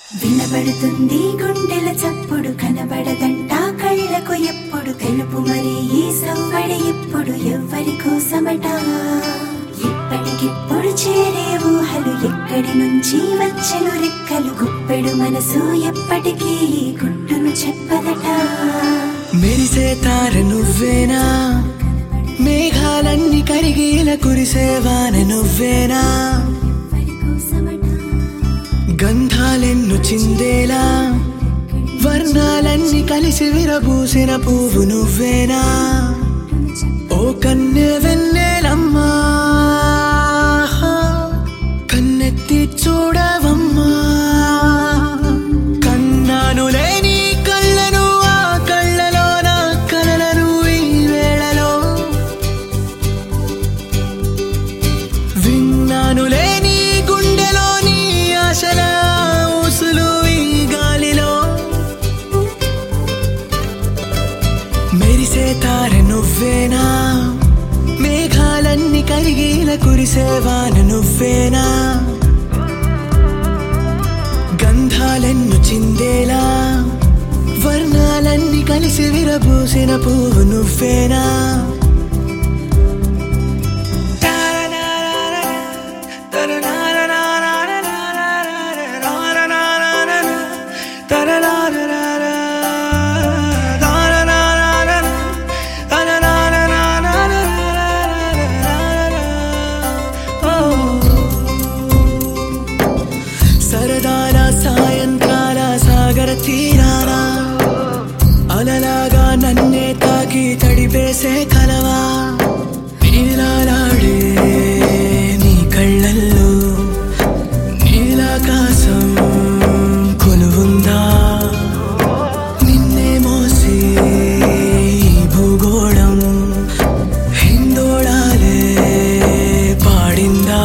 వినబడుతుంది గుండెల చప్పుడు కనబడదంట కళ్ళకు ఎప్పుడు తెలుపు మరి ఈ సవ్వడి ఇప్పుడు ఎవ్వరి కోసమట ఇప్పటికిప్పుడు చేరే ఊహలు ఎక్కడి నుంచి వచ్చెను రెక్కలు గుప్పెడు మనసు ఎప్పటికీ ఈ గుట్టును చెప్పదట మెరిసే తార నువ్వేనా మేఘాలన్నీ కరిగేల కురిసేవాన నువ్వేనా ఎవ్వరి కోసమట గంధాలెన్ను చిందేలా వర్ణాలన్నీ కలిసి విరబూసిన పువ్వు నువ్వేనా ఓ కన్నె వెన్నెలమ్మా కన్నెత్తి చూడవమ్మా కన్నానులే నీ కళ్ళను ఆ కళ్ళలో నా కలలను ఈ వేళలో విన్నానులే నీ గుండెలో నీ ఆశల ఊసులు ఈ గాలిలో మెరిసే తార నువ్వేనా మేఘాలన్నీ కరిగేల కురిసేవాన నువ్వేనా గంధాలెన్ను చిందేలా వర్ణాలన్నీ కలిసి విరబూసిన పువ్వు నువ్వేనా సరదాల సాయంకాల సాగర తీరాన అలలాగా నన్నే తాకి తడిపేసే కలవా నీలాలాడే నీ కళ్ళల్లో నీలాకాశం కొలువుందా నిన్నే మోసి ఈ భూగోళం హిందోళాలే పాడిందా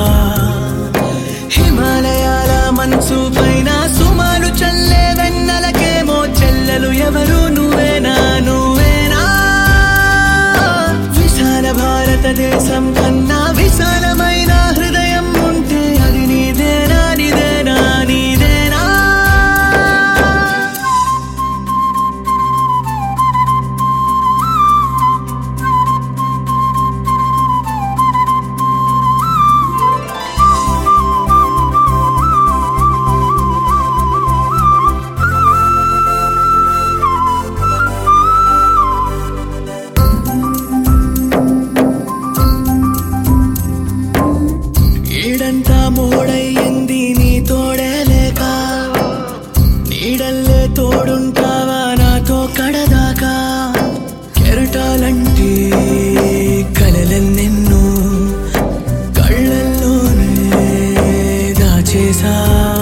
హిమాలయాల మనసు పైన సుమాలు చల్లే వెన్నెలకేమో చెల్లెలు ఎవరు నువ్వేనా నువ్వేనా విశాల భారతదేశం కన్నా విశాలమైన హృదయం ఉంటే అది నీదేనా నీదేనా నీదేనా ఈడంతా మోడయ్యింది నీ తోడే లేక నీడల్లే తోడుంటావా నాతో కడదాకా కెరటాలంటే కలలెన్నెన్నో కళ్ళల్లోనే దాచేసా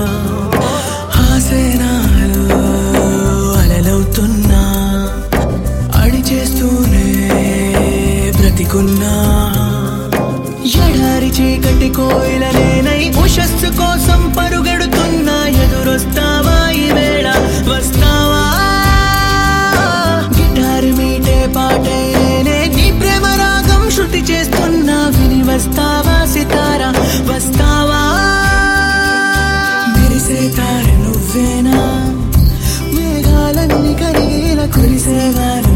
ఆసేనాలో అలలవుతున్నా అడిచేస్తూనే బ్రతికున్నా ఎడారి చీకటి కోయిలనేనై ఉషస్సు కోసం పరుగెడుతున్నా ఎదురొస్తావా ఈ వేళ వస్తావా గిటారు మీటే పాటేనే నీ ప్రేమ రాగం శృతి చేస్తున్నా విని వస్తావా సితారా వస్తావా మెరిసే తార నువ్వేనా మేఘాలన్నీ కరిగేలా కురిసేవారు